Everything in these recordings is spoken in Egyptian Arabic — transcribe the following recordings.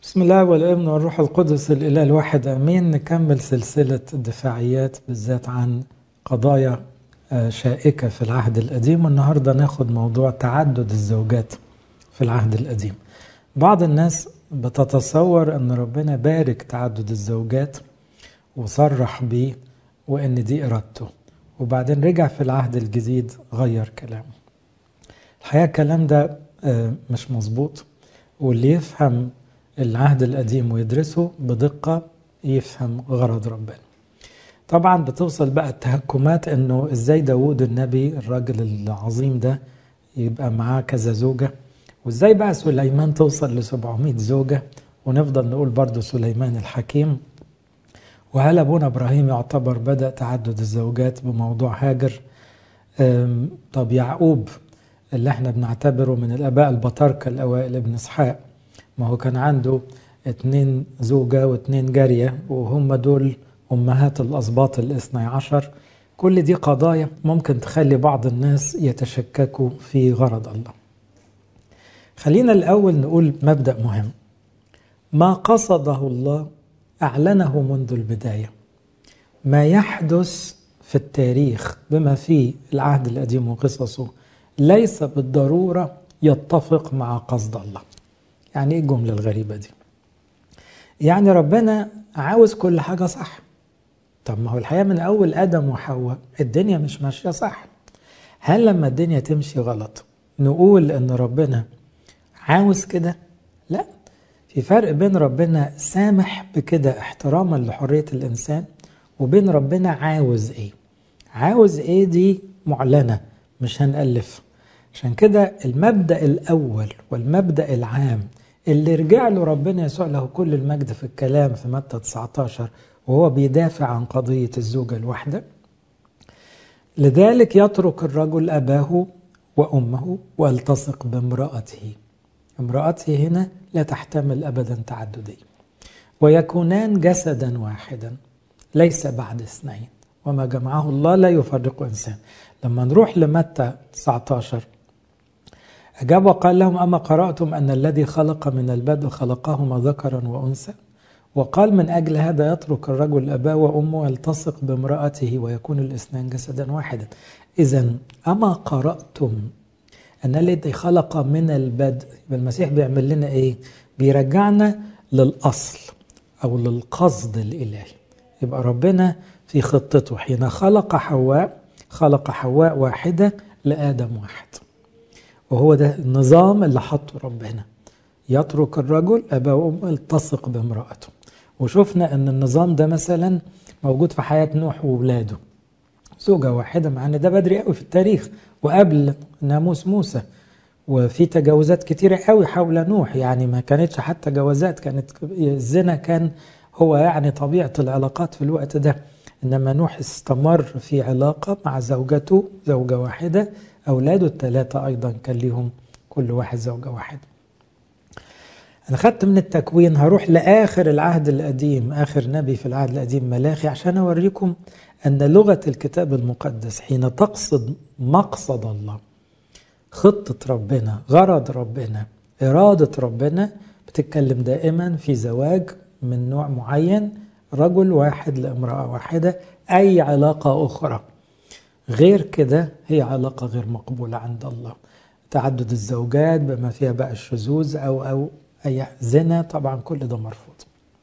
بسم الله والابن والروح القدس الاله الواحد امين نكمل سلسله الدفاعيات بالذات عن قضايا شائكه في العهد القديم والنهارده ناخد موضوع تعدد الزوجات في العهد القديم بعض الناس بتتصور ان ربنا بارك تعدد الزوجات وصرح بيه وان دي ارادته وبعدين رجع في العهد الجديد غير كلامه الحقيقه الكلام ده مش مظبوط واللي يفهم العهد القديم ويدرسه بدقة يفهم غرض ربنا طبعا بتوصل بقى التهكمات انه ازاي داوود النبي الراجل العظيم ده يبقى معاه كذا زوجة وازاي بقى سليمان توصل ل 700 زوجة ونفضل نقول برضو سليمان الحكيم وهل ابونا ابراهيم يعتبر بدأ تعدد الزوجات بموضوع هاجر طب يعقوب اللي احنا بنعتبره من الاباء البطاركة الاوائل ابن اسحاق ما هو كان عنده اتنين زوجة واتنين جارية وهم دول أمهات الأسباط الاثني عشر كل دي قضايا ممكن تخلي بعض الناس يتشككوا في غرض الله خلينا الأول نقول مبدأ مهم ما قصده الله أعلنه منذ البداية ما يحدث في التاريخ بما فيه العهد القديم وقصصه ليس بالضرورة يتفق مع قصد الله يعني ايه الجملة الغريبة دي؟ يعني ربنا عاوز كل حاجة صح. طب ما هو الحقيقة من أول آدم وحواء الدنيا مش ماشية صح. هل لما الدنيا تمشي غلط نقول إن ربنا عاوز كده؟ لا. في فرق بين ربنا سامح بكده احتراما لحرية الإنسان وبين ربنا عاوز إيه؟ عاوز إيه دي معلنة مش هنألف. عشان كده المبدأ الأول والمبدأ العام اللي رجع له ربنا يسوع له كل المجد في الكلام في متى 19 وهو بيدافع عن قضية الزوجة الواحدة لذلك يترك الرجل أباه وأمه والتصق بامرأته امرأته هنا لا تحتمل أبدا تعددية ويكونان جسدا واحدا ليس بعد اثنين وما جمعه الله لا يفرق إنسان لما نروح لمتى 19 أجاب وقال لهم أما قرأتم أن الذي خلق من البدء خلقهما ذكرا وأنثى وقال من أجل هذا يترك الرجل أباه وأمه ويلتصق بامرأته ويكون الاثنان جسدا واحدا إذا أما قرأتم أن الذي خلق من البدء المسيح بيعمل لنا إيه؟ بيرجعنا للأصل أو للقصد الإلهي يبقى ربنا في خطته حين خلق حواء خلق حواء واحدة لآدم واحد وهو ده النظام اللي حطه ربنا يترك الرجل أباه وأمه يلتصق بامرأته وشفنا أن النظام ده مثلا موجود في حياة نوح وولاده زوجة واحدة مع أن ده بدري قوي في التاريخ وقبل ناموس موسى وفي تجاوزات كتيرة قوي حول نوح يعني ما كانتش حتى جوازات كانت الزنا كان هو يعني طبيعة العلاقات في الوقت ده إنما نوح استمر في علاقة مع زوجته زوجة واحدة أولاده الثلاثة أيضا كان ليهم كل واحد زوجة واحدة أنا خدت من التكوين هروح لآخر العهد القديم آخر نبي في العهد القديم ملاخي عشان أوريكم أن لغة الكتاب المقدس حين تقصد مقصد الله خطة ربنا غرض ربنا إرادة ربنا بتتكلم دائما في زواج من نوع معين رجل واحد لامرأة واحدة أي علاقة أخرى غير كده هي علاقة غير مقبولة عند الله تعدد الزوجات بما فيها بقى الشذوذ أو أو أي زنا طبعا كل ده مرفوض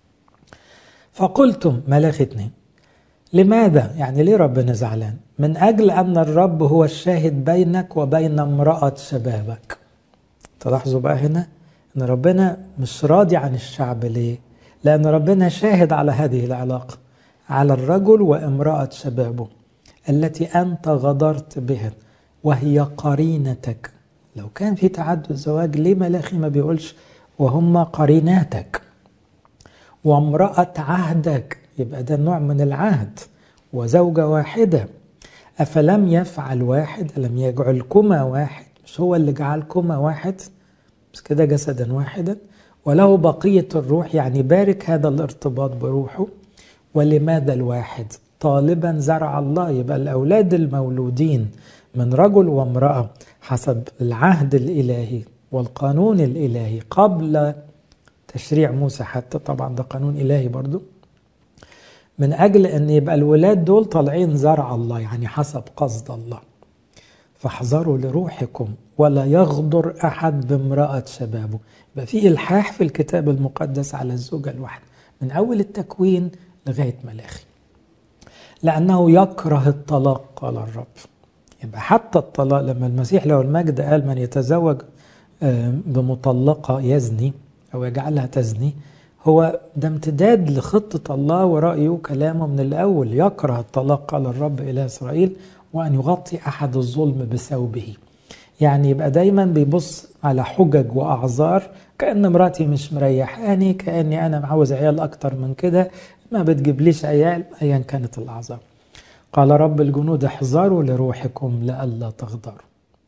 فقلتم ملاخي اتنين لماذا؟ يعني ليه ربنا زعلان؟ من أجل أن الرب هو الشاهد بينك وبين امرأة شبابك تلاحظوا بقى هنا أن ربنا مش راضي عن الشعب ليه؟ لأن ربنا شاهد على هذه العلاقة على الرجل وامرأة شبابه التي أنت غدرت بها وهي قرينتك لو كان في تعدد زواج ليه ملاخي ما بيقولش وهم قريناتك وامرأة عهدك يبقى ده نوع من العهد وزوجة واحدة أفلم يفعل واحد ألم يجعلكما واحد مش هو اللي جعلكما واحد بس كده جسدا واحدا وله بقية الروح يعني بارك هذا الارتباط بروحه ولماذا الواحد طالبا زرع الله يبقى الأولاد المولودين من رجل وامرأة حسب العهد الإلهي والقانون الإلهي قبل تشريع موسى حتى طبعا ده قانون إلهي برضو من أجل أن يبقى الولاد دول طالعين زرع الله يعني حسب قصد الله فاحذروا لروحكم ولا يغدر أحد بامرأة شبابه يبقى في إلحاح في الكتاب المقدس على الزوجة الواحدة من أول التكوين لغاية ملاخي لأنه يكره الطلاق قال الرب يبقى حتى الطلاق لما المسيح له المجد قال من يتزوج بمطلقة يزني أو يجعلها تزني هو ده امتداد لخطة الله ورأيه وكلامه من الأول يكره الطلاق قال الرب إلى إسرائيل وأن يغطي أحد الظلم بثوبه يعني يبقى دايما بيبص على حجج وأعذار كأن مراتي مش مريحاني كأني أنا عاوز عيال أكتر من كده ما بتجيبليش عيال أيا كانت الأعذار قال رب الجنود احذروا لروحكم لئلا تغدروا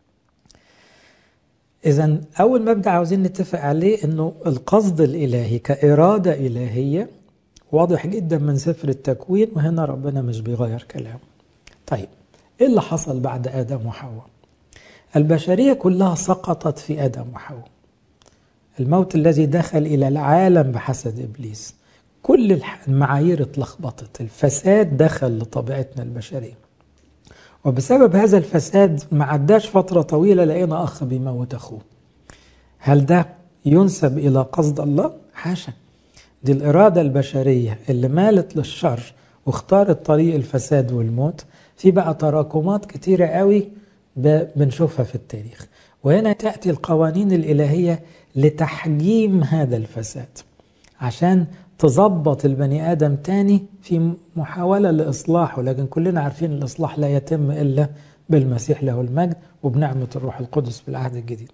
إذا أول مبدأ عاوزين نتفق عليه إنه القصد الإلهي كإرادة إلهية واضح جدا من سفر التكوين وهنا ربنا مش بيغير كلامه. طيب إيه اللي حصل بعد آدم وحواء؟ البشرية كلها سقطت في آدم وحواء. الموت الذي دخل إلى العالم بحسد إبليس. كل المعايير اتلخبطت، الفساد دخل لطبيعتنا البشرية. وبسبب هذا الفساد ما عداش فترة طويلة لقينا أخ بيموت أخوه هل ده ينسب إلى قصد الله؟ حاشا دي الإرادة البشرية اللي مالت للشر واختارت طريق الفساد والموت في بقى تراكمات كتيرة قوي بنشوفها في التاريخ وهنا تأتي القوانين الإلهية لتحجيم هذا الفساد عشان تظبط البني آدم تاني في محاولة لإصلاحه لكن كلنا عارفين الإصلاح لا يتم إلا بالمسيح له المجد وبنعمة الروح القدس بالعهد الجديد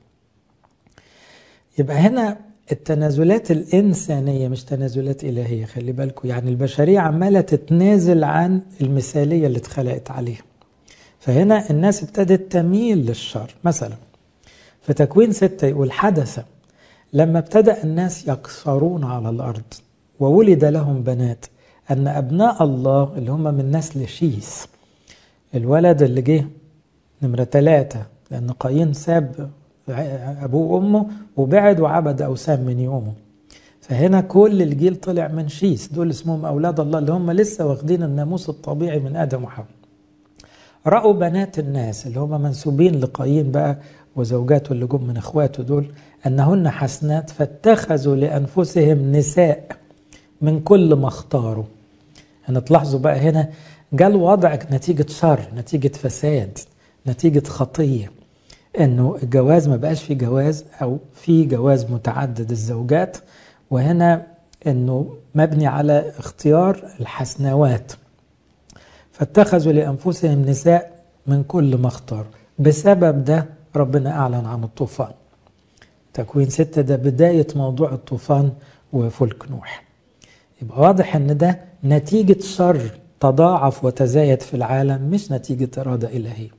يبقى هنا التنازلات الإنسانية مش تنازلات إلهية خلي بالكم يعني البشرية عمالة تتنازل عن المثالية اللي اتخلقت عليها فهنا الناس ابتدت تميل للشر مثلا في تكوين ستة يقول حدث لما ابتدأ الناس يكثرون على الأرض وولد لهم بنات أن أبناء الله اللي هم من نسل شيس الولد اللي جه نمرة ثلاثة لأن قايين ساب أبوه وأمه وبعد وعبد أوثان من يومه فهنا كل الجيل طلع من شيس دول اسمهم أولاد الله اللي هم لسه واخدين الناموس الطبيعي من آدم وحواء رأوا بنات الناس اللي هم منسوبين لقايين بقى وزوجاته اللي جم من اخواته دول انهن حسنات فاتخذوا لانفسهم نساء من كل ما اختاروا هنا تلاحظوا بقى هنا جال وضع نتيجة شر نتيجة فساد نتيجة خطية انه الجواز ما بقاش في جواز او في جواز متعدد الزوجات وهنا انه مبني على اختيار الحسنوات فاتخذوا لانفسهم نساء من كل ما اختاروا بسبب ده ربنا اعلن عن الطوفان تكوين ستة ده بداية موضوع الطوفان وفلك نوح يبقى واضح ان ده نتيجة شر تضاعف وتزايد في العالم مش نتيجة إرادة إلهية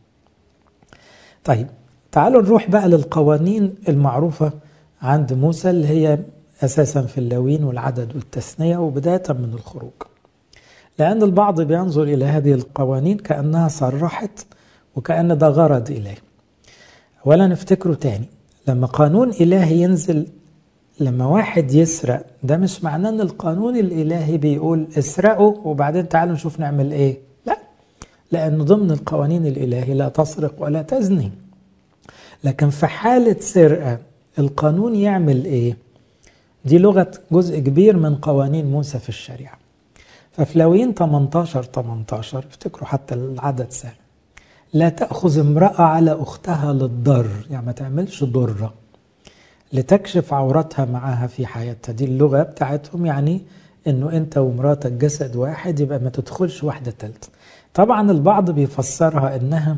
طيب تعالوا نروح بقى للقوانين المعروفة عند موسى اللي هي أساسا في اللاوين والعدد والتثنية وبداية من الخروج لأن البعض بينظر إلى هذه القوانين كأنها صرحت وكأن ده غرض إليه ولا نفتكره تاني لما قانون إلهي ينزل لما واحد يسرق ده مش معناه ان القانون الالهي بيقول اسرقوا وبعدين تعالوا نشوف نعمل ايه لا لان ضمن القوانين الالهي لا تسرق ولا تزني لكن في حالة سرقة القانون يعمل ايه دي لغة جزء كبير من قوانين موسى في الشريعة ففي لاويين 18 18 افتكروا حتى العدد سهل لا تأخذ امرأة على أختها للضر يعني ما تعملش ضرة لتكشف عورتها معاها في حياتها دي اللغة بتاعتهم يعني انه انت ومراتك جسد واحد يبقى ما تدخلش واحدة تالتة طبعا البعض بيفسرها انها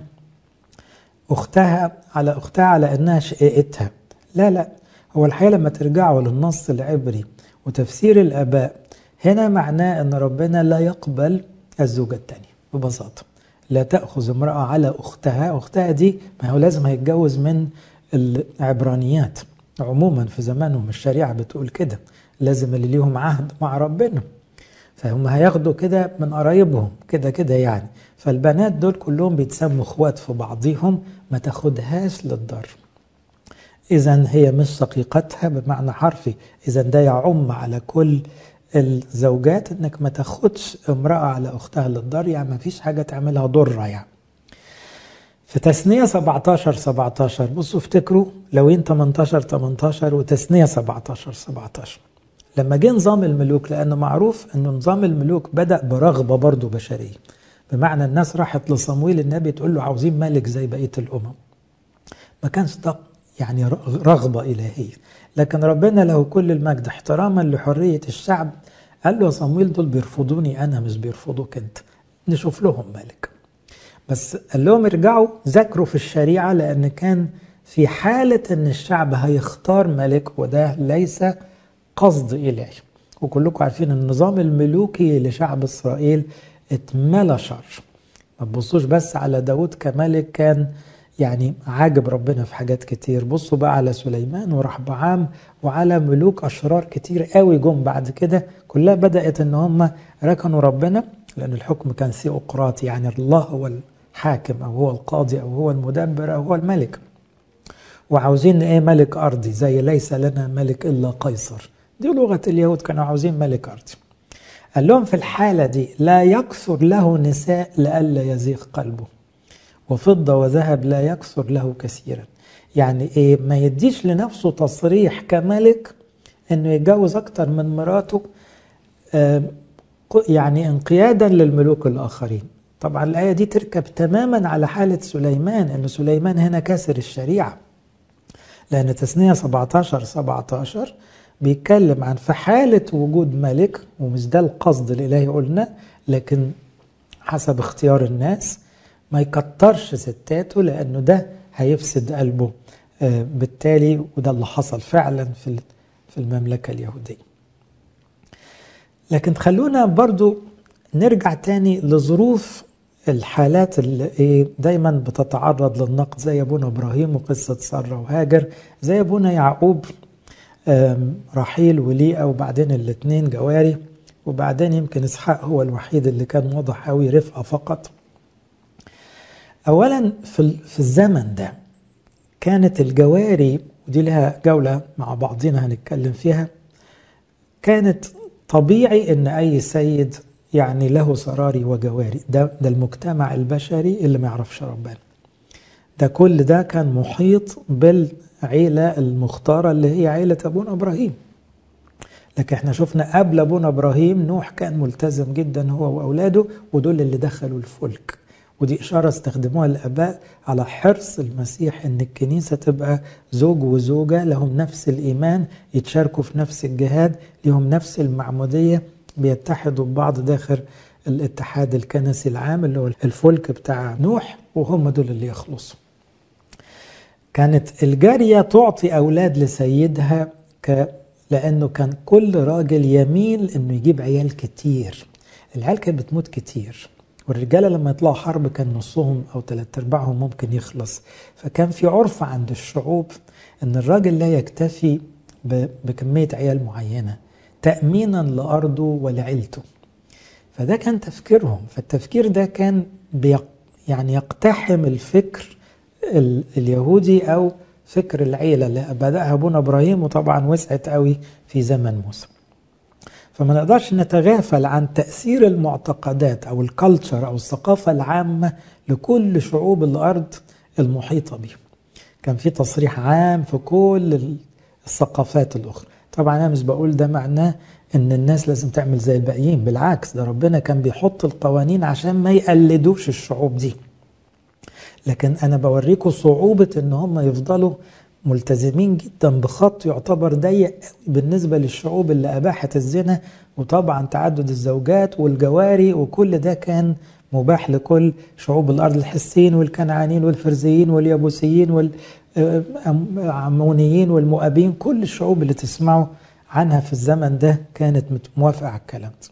اختها على اختها على انها شقيقتها لا لا هو الحقيقة لما ترجعوا للنص العبري وتفسير الاباء هنا معناه ان ربنا لا يقبل الزوجة الثانية ببساطة لا تأخذ امرأة على أختها أختها دي ما هو لازم هيتجوز من العبرانيات عموما في زمانهم الشريعة بتقول كده لازم اللي ليهم عهد مع ربنا فهم هياخدوا كده من قرايبهم كده كده يعني فالبنات دول كلهم بيتسموا اخوات في بعضيهم ما تاخدهاش للضر إذا هي مش شقيقتها بمعنى حرفي إذا ده يعم على كل الزوجات إنك ما تاخدش امرأة على أختها للضر يعني ما فيش حاجة تعملها ضرة يعني في تثنية 17 17 بصوا افتكروا لوين 18 18 وتثنية 17 17 لما جه نظام الملوك لأنه معروف أنه نظام الملوك بدأ برغبة برضه بشرية بمعنى الناس راحت لصمويل النبي تقول له عاوزين ملك زي بقية الأمم ما كانش ده يعني رغبة إلهية لكن ربنا له كل المجد احتراما لحرية الشعب قال له يا صمويل دول بيرفضوني أنا مش بيرفضوك أنت نشوف لهم ملك بس قال لهم ارجعوا ذاكروا في الشريعة لأن كان في حالة أن الشعب هيختار ملك وده ليس قصد إلهي وكلكم عارفين النظام الملوكي لشعب إسرائيل اتملى شر ما تبصوش بس على داود كملك كان يعني عاجب ربنا في حاجات كتير بصوا بقى على سليمان ورحبعام وعلى ملوك أشرار كتير قوي جم بعد كده كلها بدأت ان هم ركنوا ربنا لأن الحكم كان ثيوقراطي يعني الله هو الحاكم أو هو القاضي أو هو المدبر أو هو الملك وعاوزين ايه ملك أرضي زي ليس لنا ملك إلا قيصر دي لغة اليهود كانوا عاوزين ملك أرضي قال لهم في الحالة دي لا يكثر له نساء لئلا يزيغ قلبه وفضة وذهب لا يكثر له كثيرا يعني ايه ما يديش لنفسه تصريح كملك انه يتجوز اكتر من مراته آه يعني انقيادا للملوك الاخرين طبعا الايه دي تركب تماما على حاله سليمان ان سليمان هنا كسر الشريعه لان تثنيه 17 17 بيتكلم عن في حاله وجود ملك ومش ده القصد الالهي قلنا لكن حسب اختيار الناس ما يكترش ستاته لانه ده هيفسد قلبه بالتالي وده اللي حصل فعلا في في المملكه اليهوديه. لكن خلونا برضو نرجع تاني لظروف الحالات اللي دايما بتتعرض للنقد زي ابونا ابراهيم وقصه ساره وهاجر زي ابونا يعقوب رحيل وليئه وبعدين الاثنين جواري وبعدين يمكن اسحاق هو الوحيد اللي كان واضح قوي رفقه فقط. اولا في في الزمن ده كانت الجواري ودي لها جوله مع بعضنا هنتكلم فيها كانت طبيعي ان اي سيد يعني له سراري وجواري ده ده المجتمع البشري اللي ما يعرفش ربنا ده كل ده كان محيط بالعيله المختاره اللي هي عيله ابونا ابراهيم لكن احنا شفنا قبل ابونا ابراهيم نوح كان ملتزم جدا هو واولاده ودول اللي دخلوا الفلك ودي إشارة استخدموها الآباء على حرص المسيح إن الكنيسة تبقى زوج وزوجة لهم نفس الإيمان يتشاركوا في نفس الجهاد لهم نفس المعمودية بيتحدوا ببعض داخل الاتحاد الكنسي العام اللي هو الفلك بتاع نوح وهم دول اللي يخلصوا كانت الجارية تعطي أولاد لسيدها ك لأنه كان كل راجل يميل إنه يجيب عيال كتير العيال كانت بتموت كتير والرجاله لما يطلعوا حرب كان نصهم او ثلاث ارباعهم ممكن يخلص فكان في عرف عند الشعوب ان الراجل لا يكتفي بكميه عيال معينه تامينا لارضه ولعيلته فده كان تفكيرهم فالتفكير ده كان بيق يعني يقتحم الفكر اليهودي او فكر العيله اللي بداها ابونا ابراهيم وطبعا وسعت قوي في زمن موسى فما نقدرش نتغافل عن تأثير المعتقدات أو الكالتشر أو الثقافة العامة لكل شعوب الأرض المحيطة بهم كان في تصريح عام في كل الثقافات الأخرى طبعا أنا مش بقول ده معناه إن الناس لازم تعمل زي الباقيين بالعكس ده ربنا كان بيحط القوانين عشان ما يقلدوش الشعوب دي لكن أنا بوريكم صعوبة إن هم يفضلوا ملتزمين جدا بخط يعتبر ضيق بالنسبه للشعوب اللي اباحت الزنا وطبعا تعدد الزوجات والجواري وكل ده كان مباح لكل شعوب الارض الحسيين والكنعانيين والفرزيين واليابوسيين والعمونيين والمؤابين كل الشعوب اللي تسمعوا عنها في الزمن ده كانت موافقه على الكلام ده.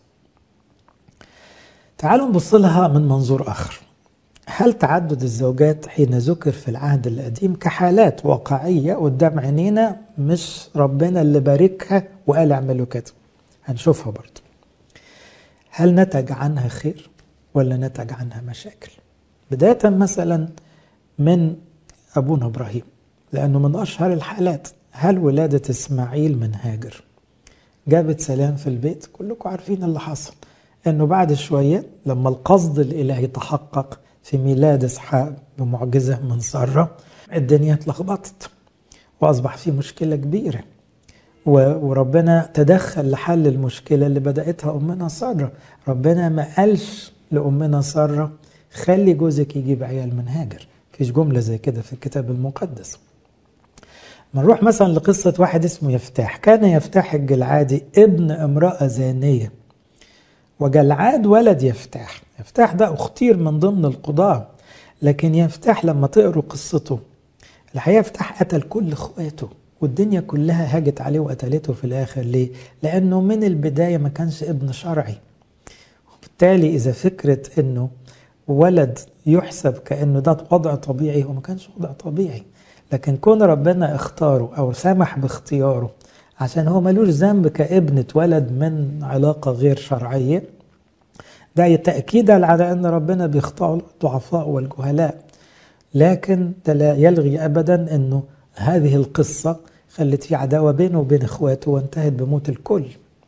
تعالوا نبص لها من منظور اخر. هل تعدد الزوجات حين ذكر في العهد القديم كحالات واقعية قدام عينينا مش ربنا اللي باركها وقال اعملوا كده هنشوفها برضو هل نتج عنها خير ولا نتج عنها مشاكل بداية مثلا من أبونا إبراهيم لأنه من أشهر الحالات هل ولادة إسماعيل من هاجر جابت سلام في البيت كلكم عارفين اللي حصل انه بعد شويه لما القصد الالهي تحقق في ميلاد اسحاق بمعجزه من ساره الدنيا اتلخبطت واصبح في مشكله كبيره وربنا تدخل لحل المشكله اللي بداتها امنا ساره ربنا ما قالش لامنا ساره خلي جوزك يجيب عيال من هاجر فيش جمله زي كده في الكتاب المقدس نروح مثلا لقصة واحد اسمه يفتاح كان يفتاح الجلعادي ابن امرأة زانية وجلعاد ولد يفتاح يفتاح ده اختير من ضمن القضاة لكن يفتاح لما تقروا قصته الحقيقة يفتاح قتل كل اخواته والدنيا كلها هاجت عليه وقتلته في الاخر ليه؟ لانه من البداية ما كانش ابن شرعي وبالتالي اذا فكرة انه ولد يحسب كانه ده وضع طبيعي هو ما كانش وضع طبيعي لكن كون ربنا اختاره او سمح باختياره عشان هو ملوش ذنب كابن اتولد من علاقة غير شرعية ده تأكيدا على أن ربنا بيختار الضعفاء والجهلاء لكن ده لا يلغي أبدا أنه هذه القصة خلت في عداوة بينه وبين إخواته وانتهت بموت الكل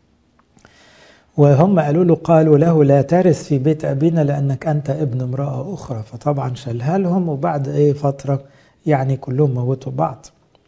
وهم قالوا له قالوا له لا ترث في بيت أبينا لأنك أنت ابن امرأة أخرى فطبعا شالها لهم وبعد أي فترة يعني كلهم موتوا بعض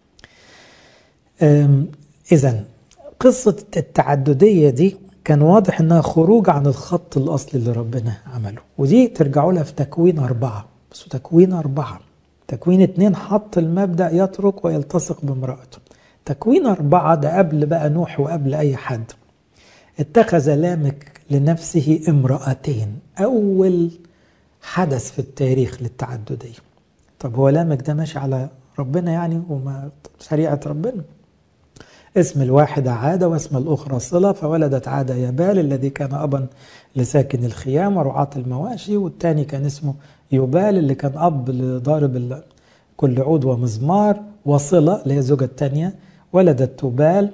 إذا قصة التعددية دي كان واضح إنها خروج عن الخط الأصلي اللي ربنا عمله ودي ترجعوا لها في تكوين أربعة بس تكوين أربعة تكوين اتنين حط المبدأ يترك ويلتصق بامرأته تكوين أربعة ده قبل بقى نوح وقبل أي حد اتخذ لامك لنفسه امرأتين أول حدث في التاريخ للتعددية طب هو لامك ده ماشي على ربنا يعني وما شريعة ربنا اسم الواحدة عادة واسم الأخرى صلة فولدت عادة يبال الذي كان أبا لساكن الخيام ورعاة المواشي والثاني كان اسمه يبال اللي كان أب لضارب كل عود ومزمار وصلة اللي هي الزوجة الثانية ولدت تبال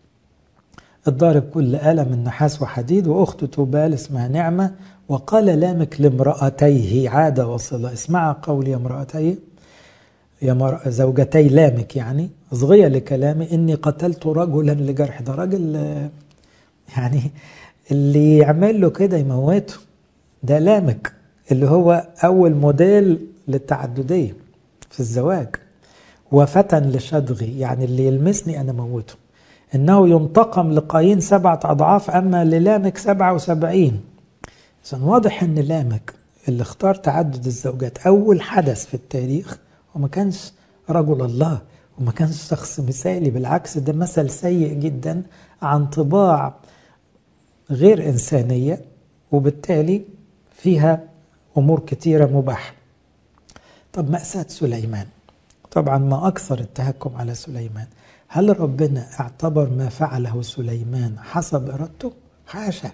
الضارب كل آلة من نحاس وحديد وأخت تبال اسمها نعمة وقال لامك لامرأتيه عادة وصلة اسمع قولي يا امرأتيه يا مر... زوجتي لامك يعني صغية لكلامي إني قتلت رجلا لجرح ده راجل يعني اللي يعمل له كده يموته ده لامك اللي هو أول موديل للتعددية في الزواج وفتن لشدغي يعني اللي يلمسني أنا موته إنه ينتقم لقايين سبعة أضعاف أما للامك سبعة وسبعين إذا واضح إن لامك اللي اختار تعدد الزوجات أول حدث في التاريخ وما كانش رجل الله وما كانش شخص مثالي بالعكس ده مثل سيء جدا عن طباع غير إنسانية وبالتالي فيها أمور كثيرة مباحة طب مأساة سليمان طبعا ما أكثر التهكم على سليمان هل ربنا اعتبر ما فعله سليمان حسب إرادته؟ حاشا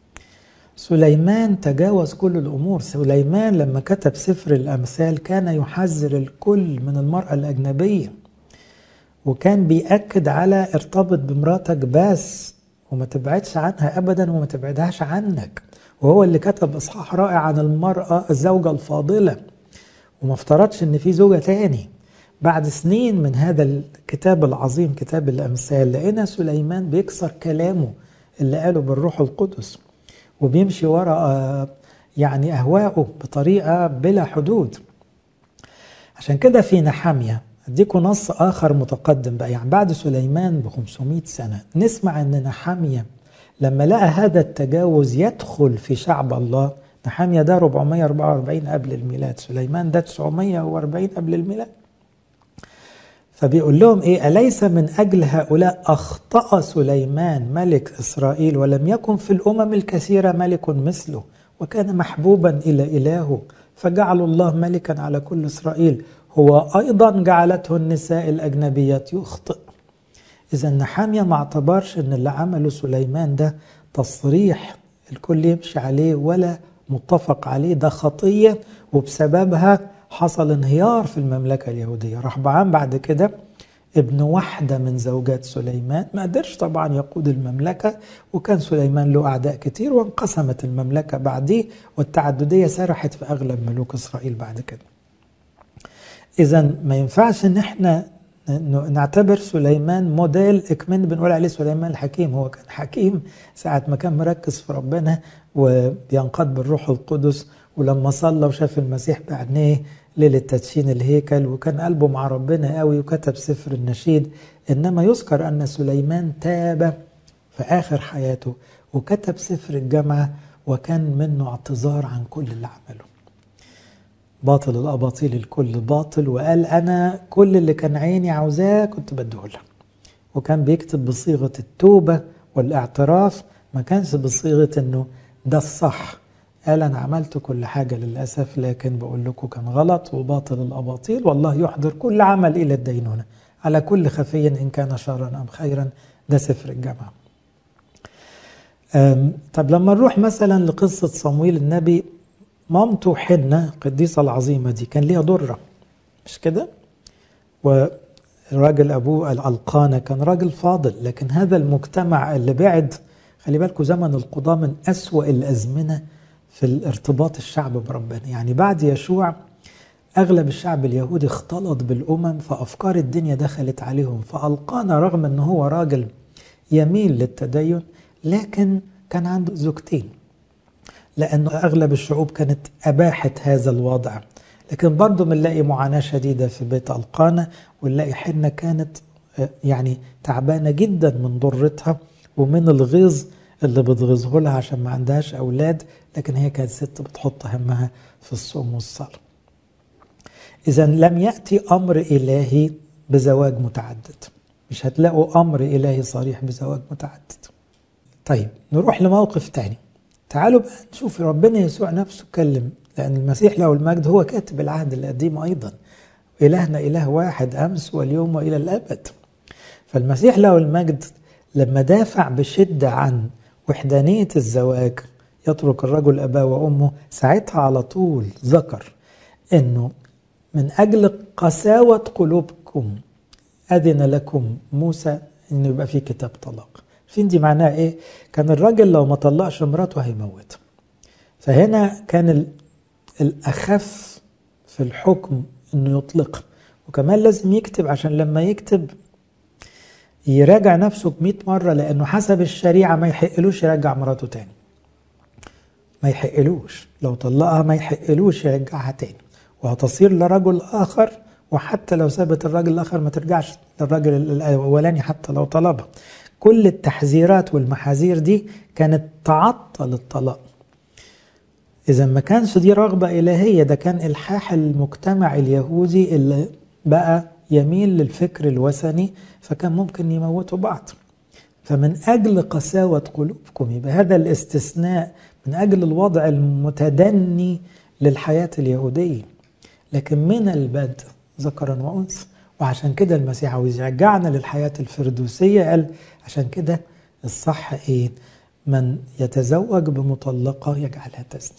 سليمان تجاوز كل الأمور سليمان لما كتب سفر الأمثال كان يحذر الكل من المرأة الأجنبية وكان بيأكد على ارتبط بمراتك بس وما تبعدش عنها أبدا وما تبعدهاش عنك وهو اللي كتب إصحاح رائع عن المرأة الزوجة الفاضلة وما افترضش إن في زوجة تاني بعد سنين من هذا الكتاب العظيم كتاب الأمثال لقينا سليمان بيكسر كلامه اللي قاله بالروح القدس وبيمشي وراء يعني أهواءه بطريقة بلا حدود عشان كده في نحامية أديكم نص آخر متقدم بقى يعني بعد سليمان ب 500 سنة نسمع أن نحامية لما لقى هذا التجاوز يدخل في شعب الله نحامية ده 444 قبل الميلاد سليمان ده 940 قبل الميلاد فبيقول لهم ايه اليس من اجل هؤلاء اخطا سليمان ملك اسرائيل ولم يكن في الامم الكثيره ملك مثله وكان محبوبا الى الهه فجعل الله ملكا على كل اسرائيل هو ايضا جعلته النساء الاجنبيات يخطئ اذا نحاميه ما اعتبرش ان اللي عمله سليمان ده تصريح الكل يمشي عليه ولا متفق عليه ده خطيه وبسببها حصل انهيار في المملكة اليهودية رحبعام بعد كده ابن واحدة من زوجات سليمان ما قدرش طبعا يقود المملكة وكان سليمان له أعداء كتير وانقسمت المملكة بعديه والتعددية سرحت في أغلب ملوك إسرائيل بعد كده إذا ما ينفعش إن احنا نعتبر سليمان موديل اكمن بنقول عليه سليمان الحكيم هو كان حكيم ساعة ما كان مركز في ربنا وبينقض بالروح القدس ولما صلى وشاف المسيح بعينيه ليلة تدشين الهيكل وكان قلبه مع ربنا قوي وكتب سفر النشيد إنما يذكر أن سليمان تاب في آخر حياته وكتب سفر الجامعة وكان منه اعتذار عن كل اللي عمله باطل الأباطيل الكل باطل وقال أنا كل اللي كان عيني عاوزاه كنت بديه وكان بيكتب بصيغة التوبة والاعتراف ما كانش بصيغة أنه ده الصح قال أنا عملت كل حاجة للأسف لكن بقول لكم كان غلط وباطل الأباطيل والله يحضر كل عمل إلى الدينونة على كل خفي إن كان شرا أم خيرا ده سفر الجامعة طب لما نروح مثلا لقصة صمويل النبي مامته حنة القديسة العظيمة دي كان ليها ضرة مش كده؟ والراجل أبوه القانة كان راجل فاضل لكن هذا المجتمع اللي بعد خلي بالكم زمن القضاء من أسوأ الأزمنة في الارتباط الشعب بربنا يعني بعد يشوع أغلب الشعب اليهودي اختلط بالأمم فأفكار الدنيا دخلت عليهم فألقانا رغم أنه هو راجل يميل للتدين لكن كان عنده زوجتين لأنه أغلب الشعوب كانت أباحت هذا الوضع لكن برضه بنلاقي معاناة شديدة في بيت ألقانا ونلاقي حنة كانت يعني تعبانة جدا من ضرتها ومن الغيظ اللي بتغيظه لها عشان ما عندهاش أولاد لكن هي كانت ست بتحط همها في الصوم والصلاة إذا لم يأتي أمر إلهي بزواج متعدد مش هتلاقوا أمر إلهي صريح بزواج متعدد طيب نروح لموقف تاني تعالوا بقى نشوف ربنا يسوع نفسه اتكلم لأن المسيح له المجد هو كاتب العهد القديم أيضا إلهنا إله واحد أمس واليوم وإلى الأبد فالمسيح له المجد لما دافع بشدة عن وحدانية الزواج يترك الرجل أباه وأمه ساعتها على طول ذكر أنه من أجل قساوة قلوبكم أذن لكم موسى أنه يبقى في كتاب طلاق فين دي معناها إيه؟ كان الراجل لو ما طلقش مراته هيموتها فهنا كان الأخف في الحكم أنه يطلقها وكمان لازم يكتب عشان لما يكتب يراجع نفسه ب مرة لأنه حسب الشريعة ما يحقلوش يرجع مراته تاني ما يحقلوش لو طلقها ما يحقلوش يرجعها تاني وهتصير لرجل آخر وحتى لو سابت الراجل الآخر ما ترجعش للراجل الأولاني حتى لو طلبها كل التحذيرات والمحاذير دي كانت تعطل الطلاق إذا ما كانش دي رغبة إلهية ده كان إلحاح المجتمع اليهودي اللي بقى يميل للفكر الوثني فكان ممكن يموتوا بعض فمن أجل قساوة قلوبكم يبقى هذا الاستثناء من أجل الوضع المتدني للحياة اليهودية لكن من البدء ذكرا وأنثى وعشان كده المسيح عاوز يرجعنا للحياة الفردوسية قال عشان كده الصح إيه من يتزوج بمطلقة يجعلها تزني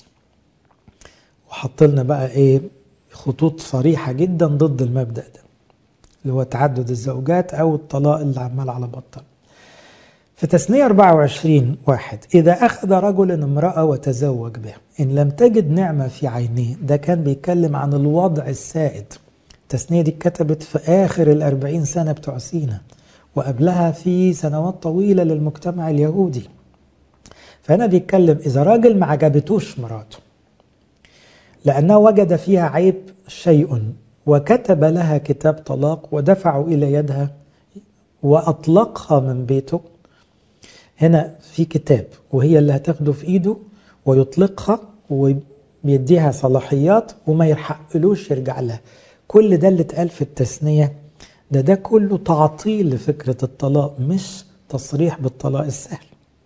وحط لنا بقى إيه خطوط صريحة جدا ضد المبدأ ده اللي هو تعدد الزوجات أو الطلاق اللي عمال على بطل في تثنية 24 واحد إذا أخذ رجل امرأة وتزوج بها إن لم تجد نعمة في عينيه ده كان بيتكلم عن الوضع السائد التثنية دي اتكتبت في آخر الأربعين سنة بتوع سينا وقبلها في سنوات طويلة للمجتمع اليهودي فهنا بيتكلم إذا راجل ما عجبتوش مراته لأنه وجد فيها عيب شيء وكتب لها كتاب طلاق ودفعوا إلى يدها وأطلقها من بيته هنا في كتاب وهي اللي هتاخده في إيده ويطلقها وبيديها صلاحيات وما يحقلوش يرجع لها كل ده اللي اتقال في التثنية ده ده كله تعطيل لفكرة الطلاق مش تصريح بالطلاق السهل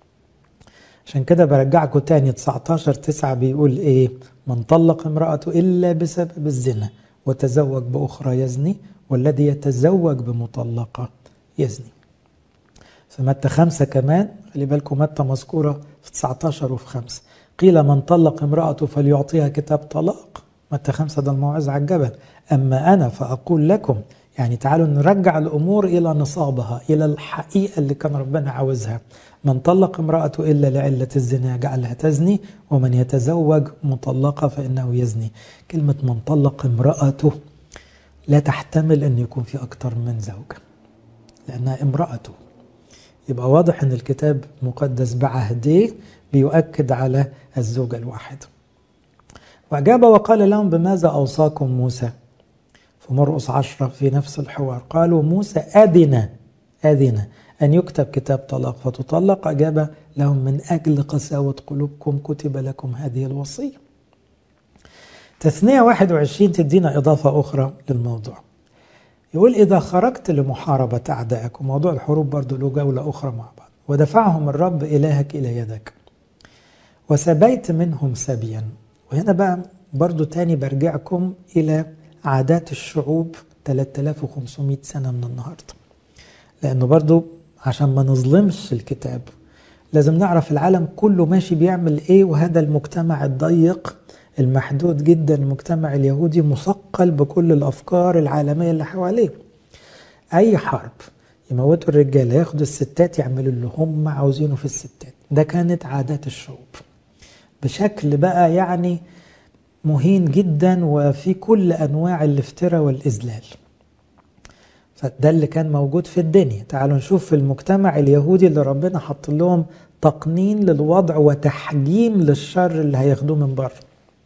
عشان كده برجعكم تاني 19 9 بيقول ايه من طلق امرأته إلا بسبب الزنا وتزوج بأخرى يزني والذي يتزوج بمطلقة يزني في متى خمسة كمان خلي بالكم متى مذكورة في 19 وفي خمسة قيل من طلق امرأته فليعطيها كتاب طلاق متى خمسة ده الموعظة على الجبل أما أنا فأقول لكم يعني تعالوا نرجع الأمور إلى نصابها إلى الحقيقة اللي كان ربنا عاوزها من طلق امرأته إلا لعلة الزنا يجعلها تزني ومن يتزوج مطلقة فإنه يزني كلمة من طلق امرأته لا تحتمل أن يكون في أكتر من زوجة لأنها امرأته يبقى واضح أن الكتاب المقدس بعهديه بيؤكد على الزوجة الواحدة وأجاب وقال لهم بماذا أوصاكم موسى في مرقس عشرة في نفس الحوار قالوا موسى أذن أذن أن يكتب كتاب طلاق فتطلق أجاب لهم من أجل قساوة قلوبكم كتب لكم هذه الوصية تثنية 21 تدينا إضافة أخرى للموضوع يقول إذا خرجت لمحاربة أعدائك وموضوع الحروب برضو له جولة أخرى مع بعض ودفعهم الرب إلهك إلى يدك وسبيت منهم سبيا وهنا بقى برضو تاني برجعكم إلى عادات الشعوب 3500 سنة من النهاردة لأنه برضو عشان ما نظلمش الكتاب لازم نعرف العالم كله ماشي بيعمل ايه وهذا المجتمع الضيق المحدود جدا المجتمع اليهودي مثقل بكل الافكار العالميه اللي حواليه اي حرب يموتوا الرجاله ياخدوا الستات يعملوا اللي هم عاوزينه في الستات ده كانت عادات الشعوب بشكل بقى يعني مهين جدا وفي كل انواع الافتراء والاذلال فده اللي كان موجود في الدنيا تعالوا نشوف في المجتمع اليهودي اللي ربنا حط لهم تقنين للوضع وتحجيم للشر اللي هياخدوه من بره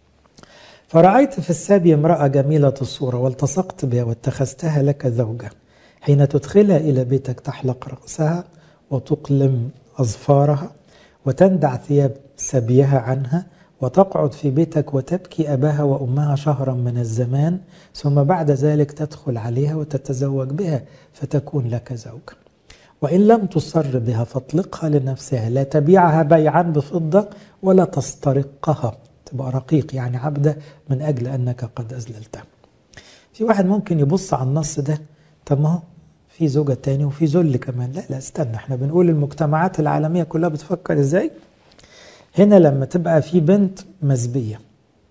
فرأيت في السبي امرأة جميلة الصورة والتصقت بها واتخذتها لك زوجة حين تدخلها إلى بيتك تحلق رأسها وتقلم أظفارها وتندع ثياب سبيها عنها وتقعد في بيتك وتبكي أباها وأمها شهرا من الزمان ثم بعد ذلك تدخل عليها وتتزوج بها فتكون لك زوجة وإن لم تصر بها فاطلقها لنفسها لا تبيعها بيعا بفضة ولا تسترقها تبقى رقيق يعني عبدة من أجل أنك قد أذللته في واحد ممكن يبص على النص ده طب ما هو في زوجة تاني وفي ذل كمان لا لا استنى احنا بنقول المجتمعات العالمية كلها بتفكر ازاي هنا لما تبقى في بنت مسبية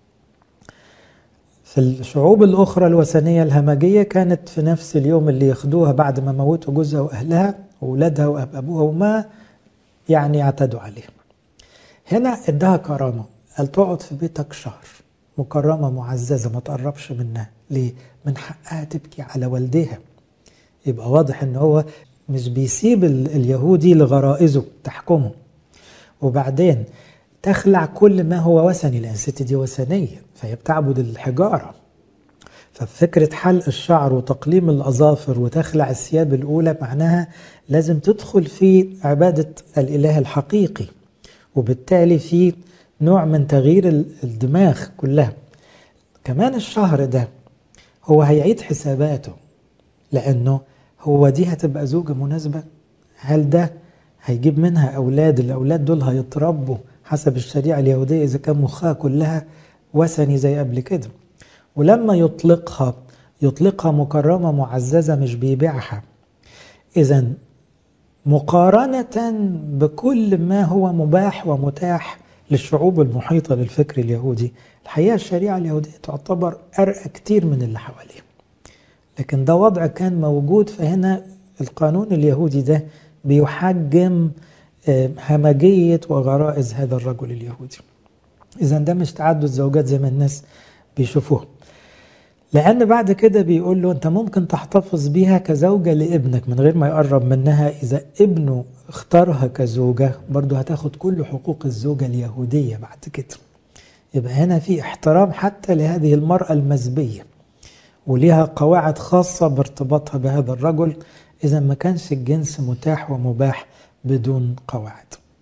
في الشعوب الأخرى الوثنية الهمجية كانت في نفس اليوم اللي ياخدوها بعد ما موتوا جوزها وأهلها وأولادها وأبوها وما يعني اعتدوا عليها هنا ادها كرامة قال تقعد في بيتك شهر مكرمة معززة ما تقربش منها ليه؟ من حقها تبكي على والديها يبقى واضح ان هو مش بيسيب اليهودي لغرائزه تحكمه وبعدين تخلع كل ما هو وثني لان الست دي وثنيه فهي بتعبد الحجاره ففكرة حلق الشعر وتقليم الأظافر وتخلع الثياب الأولى معناها لازم تدخل في عبادة الإله الحقيقي وبالتالي في نوع من تغيير الدماغ كلها كمان الشهر ده هو هيعيد حساباته لأنه هو دي هتبقى زوجة مناسبة هل ده هيجيب منها أولاد الأولاد دول هيتربوا حسب الشريعة اليهودية إذا كان مخها كلها وثني زي قبل كده ولما يطلقها يطلقها مكرمة معززة مش بيبيعها إذا مقارنة بكل ما هو مباح ومتاح للشعوب المحيطة للفكر اليهودي الحقيقة الشريعة اليهودية تعتبر أرقى كتير من اللي حواليه لكن ده وضع كان موجود فهنا القانون اليهودي ده بيحجم همجية وغرائز هذا الرجل اليهودي إذا ده مش تعدد زوجات زي ما الناس بيشوفوه لأن بعد كده بيقول له أنت ممكن تحتفظ بيها كزوجة لابنك من غير ما يقرب منها إذا ابنه اختارها كزوجة برضه هتاخد كل حقوق الزوجة اليهودية بعد كده يبقى هنا في احترام حتى لهذه المرأة المزبية وليها قواعد خاصة بارتباطها بهذا الرجل إذا ما كانش الجنس متاح ومباح بدون قواعد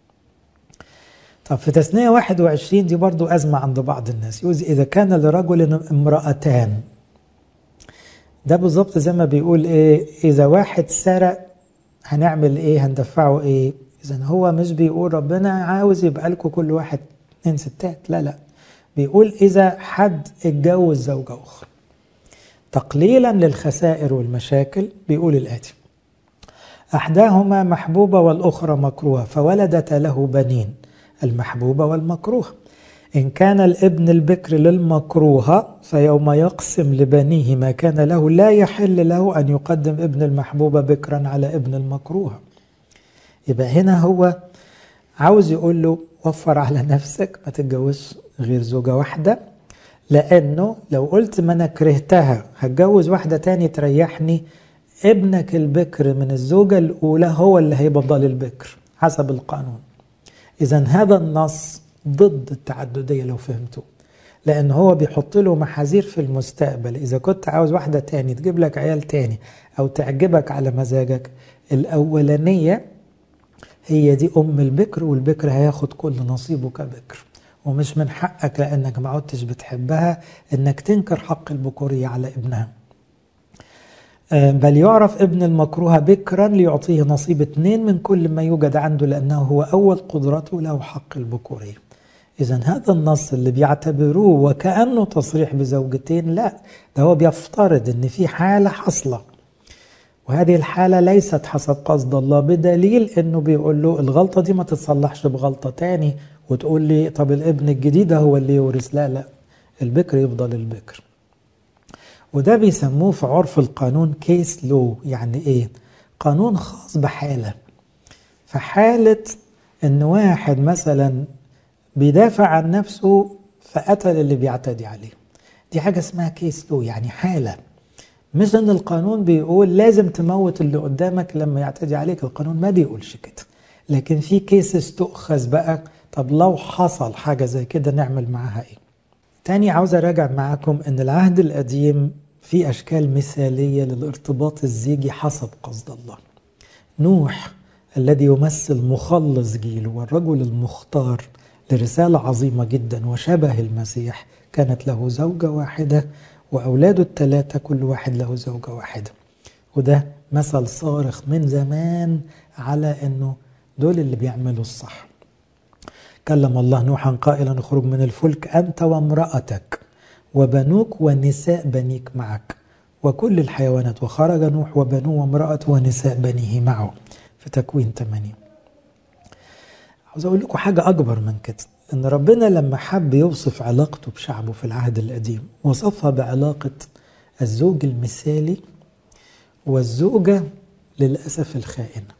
طب في تثنية 21 دي برضو أزمة عند بعض الناس يقول إذا كان لرجل امرأتان ده بالظبط زي ما بيقول إيه إذا واحد سرق هنعمل إيه هندفعه إيه إذا هو مش بيقول ربنا عاوز يبقى لكم كل واحد اتنين ستات لا لا بيقول إذا حد اتجوز زوجة أخرى تقليلا للخسائر والمشاكل بيقول الآتي أحداهما محبوبة والأخرى مكروهة فولدت له بنين المحبوبة والمكروهة إن كان الابن البكر للمكروهة فيوم يقسم لبنيه ما كان له لا يحل له أن يقدم ابن المحبوبة بكرا على ابن المكروهة يبقى هنا هو عاوز يقول له وفر على نفسك ما تتجوزش غير زوجة واحدة لأنه لو قلت ما أنا كرهتها هتجوز واحدة تاني تريحني ابنك البكر من الزوجة الأولى هو اللي هيبقى البكر حسب القانون إذا هذا النص ضد التعددية لو فهمتوه لأن هو بيحط له محاذير في المستقبل إذا كنت عاوز واحدة تاني تجيب لك عيال تاني أو تعجبك على مزاجك الأولانية هي دي أم البكر والبكر هياخد كل نصيبه كبكر ومش من حقك لأنك ما عدتش بتحبها إنك تنكر حق البكورية على ابنها بل يعرف ابن المكروه بكرا ليعطيه نصيب اثنين من كل ما يوجد عنده لأنه هو أول قدرته له حق البكورية إذا هذا النص اللي بيعتبروه وكأنه تصريح بزوجتين لا ده هو بيفترض إن في حالة حصلة وهذه الحالة ليست حسب قصد الله بدليل إنه بيقول له الغلطة دي ما تتصلحش بغلطة تاني وتقول لي طب الابن الجديد هو اللي يورث لا لا البكر يفضل البكر وده بيسموه في عرف القانون كيس لو يعني ايه قانون خاص بحالة فحالة ان واحد مثلا بيدافع عن نفسه فقتل اللي بيعتدي عليه دي حاجة اسمها كيس لو يعني حالة مش ان القانون بيقول لازم تموت اللي قدامك لما يعتدي عليك القانون ما بيقولش كده لكن في كيسز تؤخذ بقى طب لو حصل حاجة زي كده نعمل معاها ايه تاني عاوز اراجع معاكم ان العهد القديم في اشكال مثالية للارتباط الزيجي حسب قصد الله نوح الذي يمثل مخلص جيله والرجل المختار لرسالة عظيمة جدا وشبه المسيح كانت له زوجة واحدة وأولاده الثلاثة كل واحد له زوجة واحدة وده مثل صارخ من زمان على أنه دول اللي بيعملوا الصح كلم الله نوحا قائلا اخرج من الفلك أنت وامرأتك وبنوك ونساء بنيك معك وكل الحيوانات وخرج نوح وبنوه وامرأته ونساء بنيه معه في تكوين 8 عاوز أقول لكم حاجة أكبر من كده إن ربنا لما حب يوصف علاقته بشعبه في العهد القديم وصفها بعلاقة الزوج المثالي والزوجة للأسف الخائنة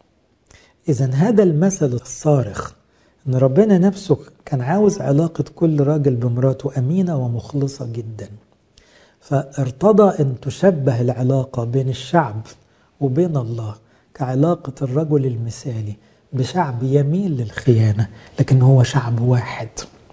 إذا هذا المثل الصارخ إن ربنا نفسه كان عاوز علاقة كل راجل بمراته أمينة ومخلصة جدا فارتضى أن تشبه العلاقة بين الشعب وبين الله كعلاقة الرجل المثالي بشعب يميل للخيانة لكن هو شعب واحد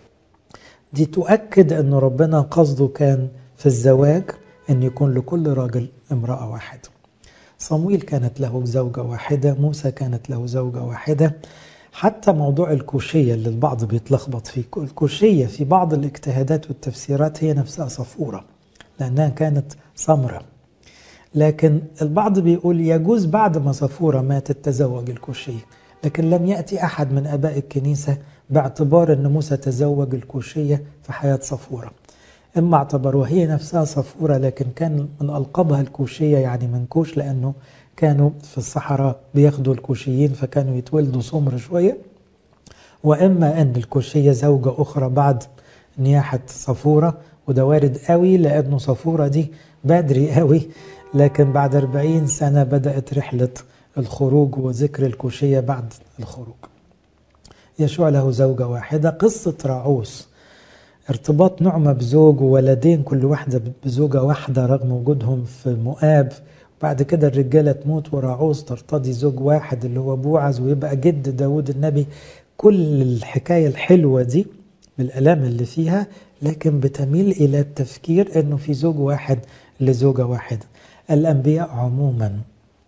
دي تؤكد أن ربنا قصده كان في الزواج أن يكون لكل راجل امرأة واحدة صمويل كانت له زوجة واحدة موسى كانت له زوجة واحدة حتى موضوع الكوشية اللي البعض بيتلخبط فيه الكوشية في بعض الاجتهادات والتفسيرات هي نفسها صفورة لأنها كانت سمرة لكن البعض بيقول يجوز بعد ما صفورة ماتت تزوج الكوشية لكن لم يأتي أحد من أباء الكنيسة باعتبار أن موسى تزوج الكوشية في حياة صفورة إما اعتبروها هي نفسها صفورة لكن كان من ألقابها الكوشية يعني من كوش لأنه كانوا في الصحراء بياخدوا الكوشيين فكانوا يتولدوا سمر شوية وإما أن الكوشية زوجة أخرى بعد نياحة صفورة وده وارد قوي لأنه صفورة دي بدري قوي لكن بعد 40 سنة بدأت رحلة الخروج وذكر الكوشية بعد الخروج يشوع له زوجة واحدة قصة راعوس ارتباط نعمة بزوج وولدين كل واحدة بزوجة واحدة رغم وجودهم في مؤاب بعد كده الرجالة تموت وراعوس ترتضي زوج واحد اللي هو بوعز ويبقى جد داود النبي كل الحكاية الحلوة دي بالألام اللي فيها لكن بتميل إلى التفكير أنه في زوج واحد لزوجة واحدة الأنبياء عموما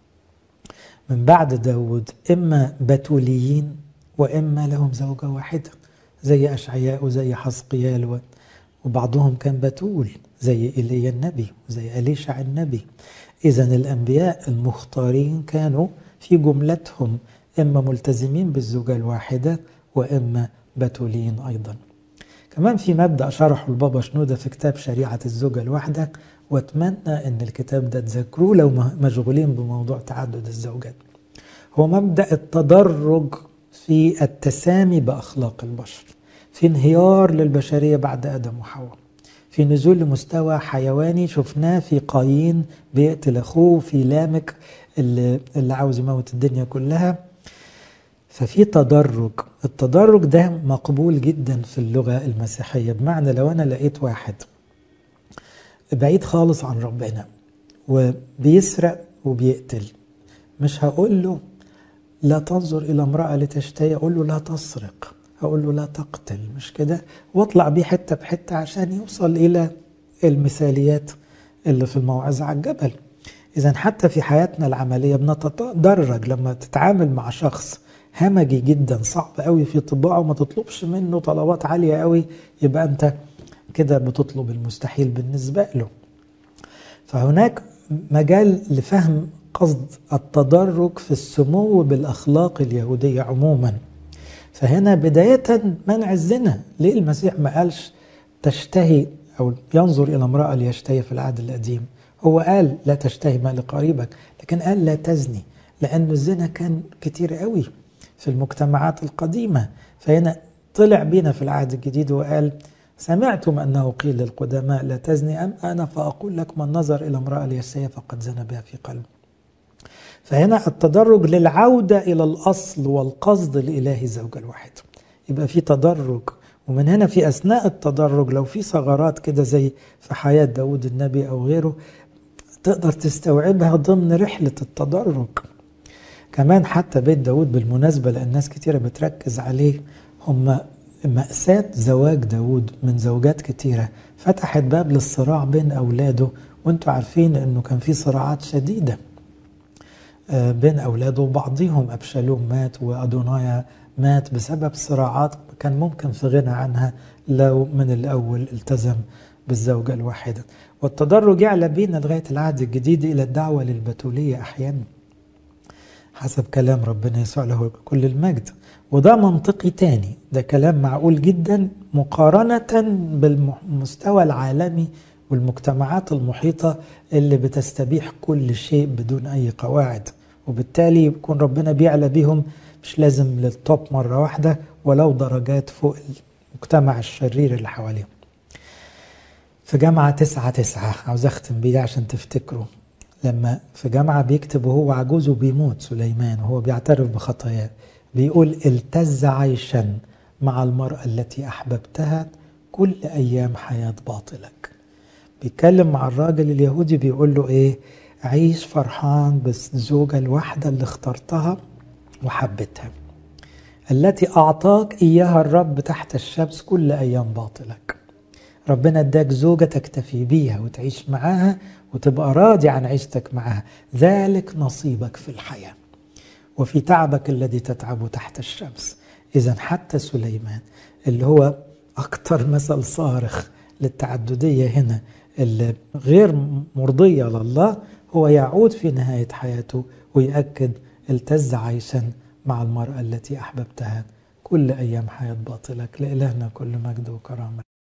من بعد داود إما بتوليين وإما لهم زوجة واحدة زي أشعياء وزي حسقيال وبعضهم كان بتول زي إيليا النبي وزي أليشع النبي إذا الأنبياء المختارين كانوا في جملتهم إما ملتزمين بالزوجة الواحدة وإما بتولين أيضا كمان في مبدأ شرحه البابا شنودة في كتاب شريعة الزوجة الواحدة واتمنى ان الكتاب ده تذكروه لو مشغولين بموضوع تعدد الزوجات هو مبدأ التدرج في التسامي بأخلاق البشر في انهيار للبشرية بعد آدم وحواء في نزول لمستوى حيواني شفناه في قايين بيقتل أخوه في لامك اللي, اللي عاوز يموت الدنيا كلها ففي تدرج التدرج ده مقبول جدا في اللغة المسيحية بمعنى لو أنا لقيت واحد بعيد خالص عن ربنا وبيسرق وبيقتل مش هقول له لا تنظر إلى امرأة لتشتهي أقول له لا تسرق أقول له لا تقتل مش كده واطلع بيه حتة بحتة عشان يوصل إلى المثاليات اللي في الموعظة على الجبل إذا حتى في حياتنا العملية بنتدرج لما تتعامل مع شخص همجي جدا صعب قوي في طباعه وما تطلبش منه طلبات عالية قوي يبقى أنت كده بتطلب المستحيل بالنسبة له فهناك مجال لفهم قصد التدرج في السمو بالأخلاق اليهودية عموما فهنا بداية منع الزنا ليه المسيح ما قالش تشتهي أو ينظر إلى امرأة ليشتهي في العهد القديم هو قال لا تشتهي ما لقريبك لكن قال لا تزني لأن الزنا كان كتير قوي في المجتمعات القديمة فهنا طلع بينا في العهد الجديد وقال سمعتم أنه قيل للقدماء لا تزني أم أنا فأقول لك من نظر إلى امرأة ليشتهي فقد زنى بها في قلبه فهنا التدرج للعودة إلى الأصل والقصد الإلهي الزوجة الواحدة يبقى في تدرج ومن هنا في أثناء التدرج لو في ثغرات كده زي في حياة داود النبي أو غيره تقدر تستوعبها ضمن رحلة التدرج كمان حتى بيت داود بالمناسبة لأن ناس كتيرة بتركز عليه هم مأساة زواج داود من زوجات كتيرة فتحت باب للصراع بين أولاده وانتوا عارفين أنه كان في صراعات شديدة بين أولاده وبعضهم أبشالوم مات وأدونايا مات بسبب صراعات كان ممكن في غنى عنها لو من الأول التزم بالزوجة الواحدة والتدرج يعلى بينا لغاية العهد الجديد إلى الدعوة للبتولية أحيانا حسب كلام ربنا يسوع له كل المجد وده منطقي تاني ده كلام معقول جدا مقارنة بالمستوى العالمي والمجتمعات المحيطة اللي بتستبيح كل شيء بدون أي قواعد وبالتالي يكون ربنا بيعلى بيهم مش لازم للتوب مرة واحدة ولو درجات فوق المجتمع الشرير اللي حواليهم في جامعة تسعة تسعة عاوز أختم بيه عشان تفتكروا لما في جامعة بيكتب وهو عجوز وبيموت سليمان وهو بيعترف بخطاياه بيقول التز عيشا مع المرأة التي أحببتها كل أيام حياة باطلك بيتكلم مع الراجل اليهودي بيقول له إيه عيش فرحان بالزوجة الواحدة اللي اخترتها وحبتها التي أعطاك إياها الرب تحت الشمس كل أيام باطلك ربنا اداك زوجة تكتفي بيها وتعيش معاها وتبقى راضي عن عيشتك معاها ذلك نصيبك في الحياة وفي تعبك الذي تتعبه تحت الشمس إذا حتى سليمان اللي هو أكثر مثل صارخ للتعددية هنا اللي غير مرضية لله هو يعود في نهاية حياته ويأكد التز عيشا مع المرأة التي أحببتها كل أيام حياة باطلك لإلهنا كل مجد وكرامة